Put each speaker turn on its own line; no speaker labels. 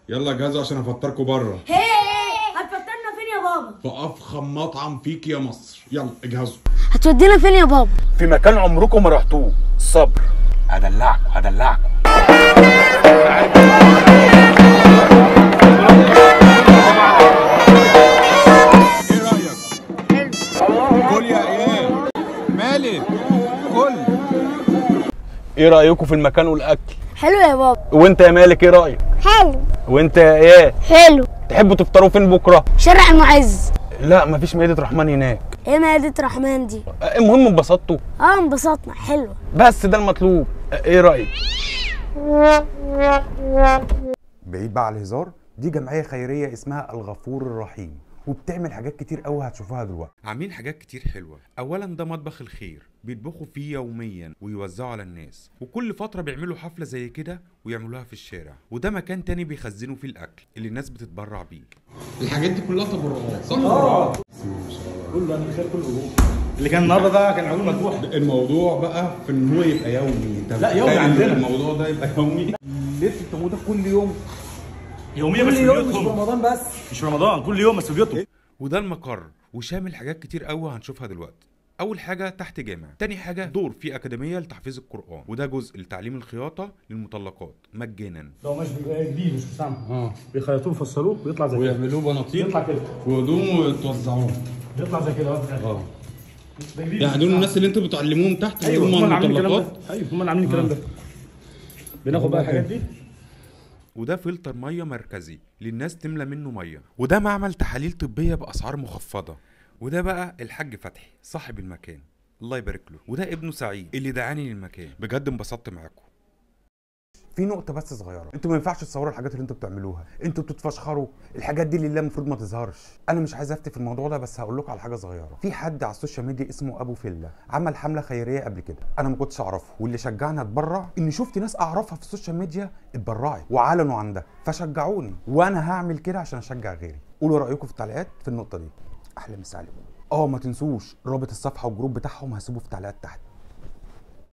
يلا جهزوا عشان افطركم بره
هي هتفطرنا فين يا بابا
في افخم مطعم فيك يا مصر يلا اجهزوا
هتودينا فين يا بابا
في مكان عمركم ما رحتوه الصبر هدلعكم هدلعكم
ايه رايك كل يا عيال مالك كل
ايه رايكم في المكان والاكل
حلو يا بابا
وانت يا مالك ايه رايك
حلو
وانت يا ايه
حلو
تحبوا تفطروا فين بكره
شارع المعز
لا مفيش مائده رحمن هناك
ايه مائدة رحمن دي
المهم انبسطتوا
اه انبسطنا حلوة
بس ده المطلوب ايه رايك
بعيد بقى على الهزار دي جمعيه خيريه اسمها الغفور الرحيم وبتعمل حاجات كتير قوي هتشوفوها دلوقتي
عاملين حاجات كتير حلوة أولا ده مطبخ الخير بيطبخوا فيه يوميا ويوزعوا على الناس وكل فترة بيعملوا حفلة زي كده ويعملوها في الشارع وده مكان تاني بيخزنوا فيه الأكل اللي الناس بتتبرع بيه الحاجات دي كلها تبرعات صح؟
كله انا خير كله جوه اللي كان النهارده ده كان عموم مذبوح
الموضوع بقى في ان هو يبقى يومي انت
لا، يومي
متخيل إن
عندنا.
الموضوع ده يبقى يومي
ليه بتعملوا ده كل يوم
يوميا بس في بيوتهم
رمضان بس
مش في رمضان كل يوم بس في بيوتهم
وده المقر وشامل حاجات كتير قوي هنشوفها دلوقتي اول حاجه تحت جامع تاني حاجه دور في اكاديميه لتحفيظ القران وده جزء لتعليم الخياطه للمطلقات مجانا
لو مش بيبقى جديد مش مستعمل اه بيخيطوه يفصلوه ويطلع زي كده
ويعملوه بناطيل
يطلع كده
وهدوم وتوزعوه
يطلع زي كده اه ده جديد
يعني دول الناس اللي انتوا بتعلموهم تحت اللي
ايوه
هم
هم اللي عاملين الكلام
المطلقات
ده ايوه هم اللي عاملين الكلام ده بناخد بقى الحاجات دي
وده فلتر ميه مركزي للناس تملى منه ميه وده معمل تحاليل طبيه باسعار مخفضه وده بقى الحاج فتحي صاحب المكان الله يبارك له وده ابنه سعيد اللي دعاني للمكان بجد انبسطت معاكم
في نقطه بس صغيره انتوا ما ينفعش تصوروا الحاجات اللي انتوا بتعملوها انتوا بتتفشخروا الحاجات دي لله المفروض ما تظهرش انا مش عايز افتي في الموضوع ده بس هقول لكم على حاجه صغيره في حد على السوشيال ميديا اسمه ابو فيلا عمل حمله خيريه قبل كده انا ما كنتش اعرفه واللي شجعني اتبرع ان شفت ناس اعرفها في السوشيال ميديا اتبرعت واعلنوا عن ده فشجعوني وانا هعمل كده عشان اشجع غيري قولوا رايكم في التعليقات في النقطه دي احلى مسا عليكم اه ما تنسوش رابط الصفحه والجروب بتاعهم هسيبه في التعليقات تحت